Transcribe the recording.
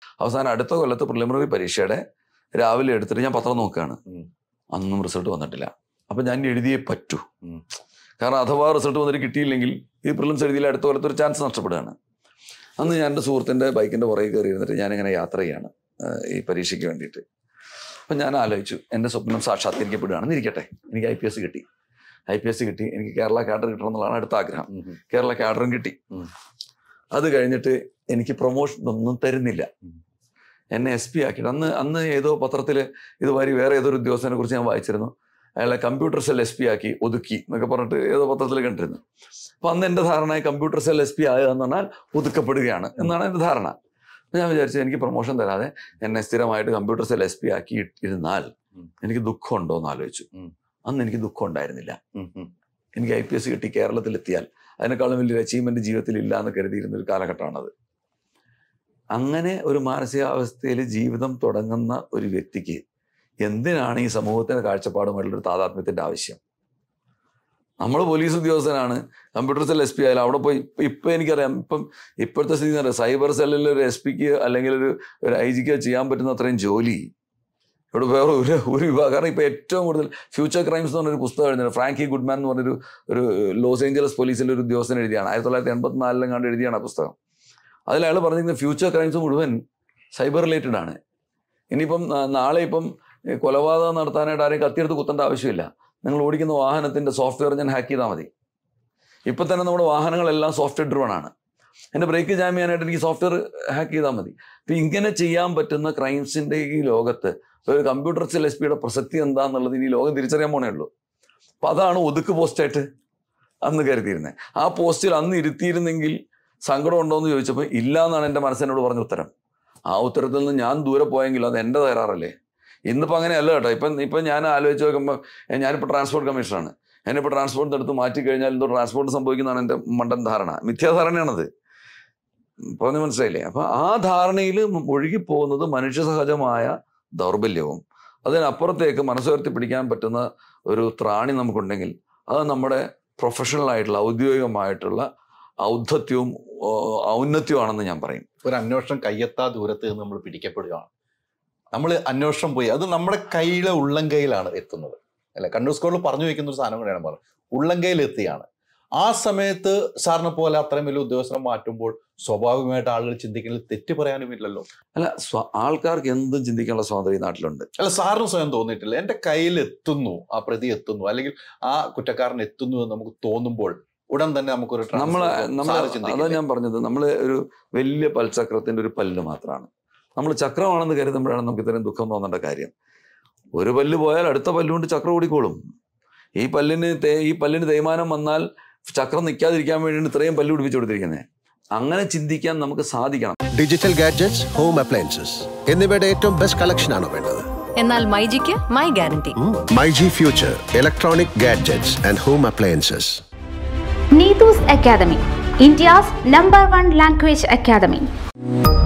അവസാനം അടുത്ത കൊല്ലത്ത് പ്രിലിമിനറി പരീക്ഷയുടെ രാവിലെ എടുത്തിട്ട് ഞാൻ പത്രം നോക്കുകയാണ് ഉം. അന്നും റിസൾട്ട് വന്നിട്ടില്ല അപ്പം ഞാൻ എഴുതിയേ പറ്റൂ ഉം. കാരണം അഥവാ റിസൾട്ട് വന്നിട്ട് കിട്ടിയില്ലെങ്കിൽ ഈ പ്രിലിംസ് എഴുതിയില്ല അടുത്ത കൊല്ലത്ത് ഒരു ചാൻസ് നഷ്ടപ്പെടുകയാണ് അന്ന് ഞാൻ എൻ്റെ സുഹൃത്തിൻ്റെ ബൈക്കിൻ്റെ പുറകെ കയറി ഇരുന്നിട്ട് ഞാനിങ്ങനെ യാത്ര ചെയ്യാണ് ആ, ഈ പരീക്ഷയ്ക്ക് വേണ്ടിയിട്ട് അപ്പം ഞാൻ ആലോചിച്ചു എൻ്റെ സ്വപ്നം സാക്ഷാത്കരിക്കപ്പെടുകയാണെന്ന് ഇരിക്കട്ടെ എനിക്ക് ഐ പി എസ് കിട്ടി ഐ പി എസ് കിട്ടി എനിക്ക് കേരള കാഡർ കിട്ടണം എന്നുള്ളതാണ് അടുത്ത ആഗ്രഹം ഉം, ഉം. കേരള കാഡറും കിട്ടി ഉം. അത് കഴിഞ്ഞിട്ട് എനിക്ക് പ്രൊമോഷൻ ഒന്നും തരുന്നില്ല ഉം. എന്നെ എസ് പി ആക്കിയിട്ട് അന്ന് അന്ന് ഏതോ പത്രത്തിൽ ഇതുവരെ വേറെ ഏതൊരു ഉദ്യോഗസ്ഥനെ കുറിച്ച് ഞാൻ വായിച്ചിരുന്നു അയാളെ കമ്പ്യൂട്ടർ സെൽ എസ് പി ആക്കി ഒതുക്കി എന്നൊക്കെ പറഞ്ഞിട്ട് ഏതോ പത്രത്തിൽ കണ്ടിരുന്നു അപ്പൊ അന്ന് എൻ്റെ ധാരണ കമ്പ്യൂട്ടർ സെൽ എസ് പി ആകുക എന്ന് പറഞ്ഞാൽ ഒതുക്കപ്പെടുകയാണ് എന്നാണ് എൻ്റെ ധാരണ അപ്പൊ ഞാൻ വിചാരിച്ചു എനിക്ക് പ്രൊമോഷൻ തരാതെ എന്നെ സ്ഥിരമായിട്ട് കമ്പ്യൂട്ടർ സെൽ എസ് പി ആക്കി ഇരുന്നാൽ ഉം. എനിക്ക് ദുഃഖം ഉണ്ടോ എന്ന് ആലോചിച്ചു ഉം. അന്ന് എനിക്ക് ദുഃഖം ഉണ്ടായിരുന്നില്ല ഉം, ഉം. എനിക്ക് ഐ പി എസ് കിട്ടി കേരളത്തിലെത്തിയാൽ അതിനേക്കാളും വലിയൊരു അച്ചീവ്മെന്റ് ജീവിതത്തിൽ ഇല്ല എന്ന് കരുതിയിരുന്ന ഒരു കാലഘട്ടമാണത് അങ്ങനെ ഒരു മാനസികാവസ്ഥയിൽ ജീവിതം തുടങ്ങുന്ന ഒരു വ്യക്തിക്ക് എന്തിനാണ് ഈ സമൂഹത്തിന്റെ കാഴ്ചപ്പാടുമായിട്ടുള്ള ഒരു താതാത്മ്യത്തിന്റെ ആവശ്യം നമ്മൾ പോലീസ് ഉദ്യോഗസ്ഥനാണ് കമ്പ്യൂട്ടർ സെൽ എസ് പി ആയാലും അവിടെ പോയി ഇപ്പൊ- ഇപ്പൊ എനിക്കറിയാം ഇപ്പം ഇപ്പോഴത്തെ സ്ഥിതി എന്ന് പറയാം സൈബർ സെല്ലിൽ ഒരു എസ് പിക്ക് അല്ലെങ്കിൽ ഒരു ഒരു ഐ ജിക്ക് ചെയ്യാൻ പറ്റുന്ന അത്രയും ജോലി ഇവിടെ വേറെ ഒരു ഒരു വിഭാഗം കാരണം ഇപ്പൊ ഏറ്റവും കൂടുതൽ ഫ്യൂച്ചർ ക്രൈംസ് എന്ന് പറഞ്ഞൊരു പുസ്തകം എഴുതുന്നത് ഫ്രാങ്കി ഗുഡ്മാൻ എന്ന് പറഞ്ഞൊരു ഒരു ലോസ് ഏഞ്ചലസ് പോലീസിലെ ഒരു ഉദ്യോഗസ്ഥൻ എഴുതിയാണ് ആയിരത്തി തൊള്ളായിരത്തി എൺപത്തിനാലിലും കണ്ട് എഴുതിയാണ് ആ പുസ്തകം അതിൽ അയാൾ പറഞ്ഞിരിക്കുന്ന ഫ്യൂച്ചർ ക്രൈംസ് മുഴുവൻ സൈബർ റിലേറ്റഡ് ആണ് ഇനിയിപ്പം ആ, നാളെ ഇപ്പം ഈ കൊലപാതകം നടത്താനായിട്ട് ആരെയും കത്തിയെടുത്ത് കുത്തേണ്ട ആവശ്യമില്ല നിങ്ങൾ ഓടിക്കുന്ന വാഹനത്തിന്റെ സോഫ്റ്റ്വെയർ ഞാൻ ഹാക്ക് ചെയ്താൽ മതി ഇപ്പൊ തന്നെ നമ്മുടെ വാഹനങ്ങളെല്ലാം സോഫ്റ്റ്വെയർ ഡ്രിവൺ ആണ് എൻ്റെ ബ്രേക്ക് ജാം ചെയ്യാനായിട്ട് എനിക്ക് സോഫ്റ്റ്വെയർ ഹാക്ക് ചെയ്താൽ മതി അപ്പൊ ഇങ്ങനെ ചെയ്യാൻ പറ്റുന്ന ക്രൈംസിന്റെ ഈ ലോകത്ത് ഒരു കമ്പ്യൂട്ടർ സെൽ എസ് പിയുടെ പ്രസക്തി എന്താന്നുള്ളത് ഇനി ലോകം തിരിച്ചറിയാൻ പോണേ ഉള്ളൂ അപ്പൊ അതാണ് ഒതുക്ക് പോസ്റ്റായിട്ട് അന്ന് കരുതിയിരുന്നത് ആ പോസ്റ്റിൽ അന്ന് ഇരുത്തിയിരുന്നെങ്കിൽ സങ്കടം ഉണ്ടോ എന്ന് ചോദിച്ചപ്പോൾ ഇല്ല എന്നാണ് എൻ്റെ മനസ്സിനോട് പറഞ്ഞ ഉത്തരം ആ ഉത്തരത്തിൽ നിന്ന് ഞാൻ ദൂരെ പോയെങ്കിൽ അത് എൻ്റെ തകരാറല്ലേ ഇന്നിപ്പോൾ അങ്ങനെയല്ല കേട്ടോ ഇപ്പം ഇപ്പം ഞാൻ ആലോചിച്ച് നോക്കുമ്പോൾ ഏ, ഞാനിപ്പോൾ ട്രാൻസ്പോർട്ട് കമ്മീഷണറാണ് എന്നെപ്പോൾ ട്രാൻസ്പോർട്ട് എടുത്ത് മാറ്റി കഴിഞ്ഞാൽ എന്തോ ട്രാൻസ്പോർട്ട് സംഭവിക്കുന്നതാണ് എൻ്റെ മണ്ടൻ ധാരണ മിഥ്യാധാരണയാണത് പറഞ്ഞ് മനസ്സിലായില്ലേ അപ്പം ആ ധാരണയിൽ ഒഴുകിപ്പോകുന്നത് മനുഷ്യ സഹജമായ ദൗർബല്യവും അതിനപ്പുറത്തേക്ക് മനസ്സുയർത്തി പിടിക്കാൻ പറ്റുന്ന ഒരു ത്രാണി നമുക്കുണ്ടെങ്കിൽ അത് നമ്മുടെ പ്രൊഫഷണൽ ആയിട്ടുള്ള ഔദ്യോഗികമായിട്ടുള്ള ഔദ്ധത്യവും ഓ, ഔന്നത്യമാണെന്ന് ഞാൻ പറയും ഒരു അന്വേഷണം കയ്യെത്താ ദൂരത്ത് നിന്ന് നമ്മൾ പിടിക്കപ്പെടുകയാണ് നമ്മൾ അന്വേഷണം പോയി അത് നമ്മുടെ കയ്യിലെ ഉള്ളം കയ്യിലാണ് എത്തുന്നത് അല്ലെ കണ്ണൂർ സ്കൂളിൽ പറഞ്ഞു വെക്കുന്ന ഒരു സാധനം കൂടെയാണ് പറഞ്ഞത് ഉള്ളം കയ്യിൽ എത്തിയാണ് ആ സമയത്ത് സാറിനെ പോലെ അത്രയും വലിയ ഉദ്യോഗസ്ഥനെ മാറ്റുമ്പോൾ സ്വാഭാവികമായിട്ട് ആളുകൾ ചിന്തിക്കുന്നതിൽ തെറ്റ് പറയാനും ഇല്ലല്ലോ അല്ല സ്വ- ആൾക്കാർക്ക് എന്തും ചിന്തിക്കാനുള്ള സ്വാതന്ത്ര്യം ഈ നാട്ടിലുണ്ട് അല്ല സാറിന് സ്വയം തോന്നിയിട്ടില്ല എന്റെ കയ്യിൽ എത്തുന്നു ആ പ്രതി എത്തുന്നു അല്ലെങ്കിൽ ആ കുറ്റക്കാരൻ എത്തുന്നു എന്ന് നമുക്ക് തോന്നുമ്പോൾ ഉടൻ തന്നെ നമുക്കൊരു നമ്മൾ transfer നമ്മൾ സാറ് അതാ ചിന്തിക്കില്ലേ? ഞാൻ പറഞ്ഞത് നമ്മൾ ഒരു വലിയ പൽചക്രത്തിന്റെ ഒരു പല്ല് മാത്രമാണ് നമ്മൾ ചക്രമാണെന്ന് കരുതുമ്പോഴാണ് നമുക്ക് ഇത്രയും ദുഃഖം തോന്നേണ്ട കാര്യം ഒരു പല്ല് പോയാൽ അടുത്ത പല്ലുകൊണ്ട് ചക്രം ഓടിക്കോളും ഈ പല്ലിന് തേ- ഈ പല്ലിന് തേയ്മാനം വന്നാൽ ചക്രം നിൽക്കാതിരിക്കാൻ വേണ്ടിയാണ് ഇത്രയും പല്ല് പിടിപ്പിച്ചു കൊടുത്തിരിക്കുന്നത് അങ്ങനെ ചിന്തിക്കാൻ നമുക്ക് സാധിക്കണം ഡിജിറ്റൽ ഗാഡ്ജറ്റ്സ് ഹോം അപ്ലയൻസസ് എന്നിവയുടെ ഏറ്റവും ബെസ്റ്റ് കളക്ഷൻ ആണോ വേണ്ടത് എന്നാൽ മൈജിക്ക് my guarantee my G future electronic gadgets and home appliances Neetu's Academy, India's number one language academy.